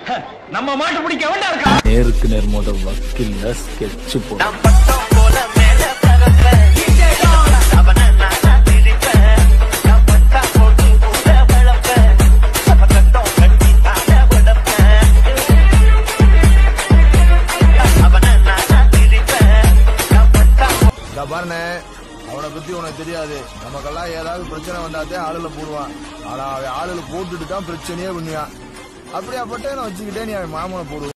நம்ம மாட்டு பிடிக்க வேண்டாம் இருக்கா நேருக்கு நேர் மோத வக்கீல்ல ஸ்கெட்ச் போட நான் பட்டம் போல மேல பறப்பேன் அவனை நானா திரிப்பேன் நான் பட்டா போட்டு கூட வளர்ப்பேன் சபதட்டம் கட்டி தாழ விடப்பேன் அவனை நானா திரிப்பேன் நான் பட்டா இந்த பாருண்ணே அவனை பத்தி உனக்கு தெரியாது நமக்கெல்லாம் ஏதாவது பிரச்சனை வந்தாதே ஆளுல போடுவான் ஆனா அவன் ஆளுல போட்டுட்டு தான் பிரச்சனையே பண்ணுவான் அப்படியாப்பட்ட வச்சுக்கிட்டே நீ அவன் மாமனை போடுவான்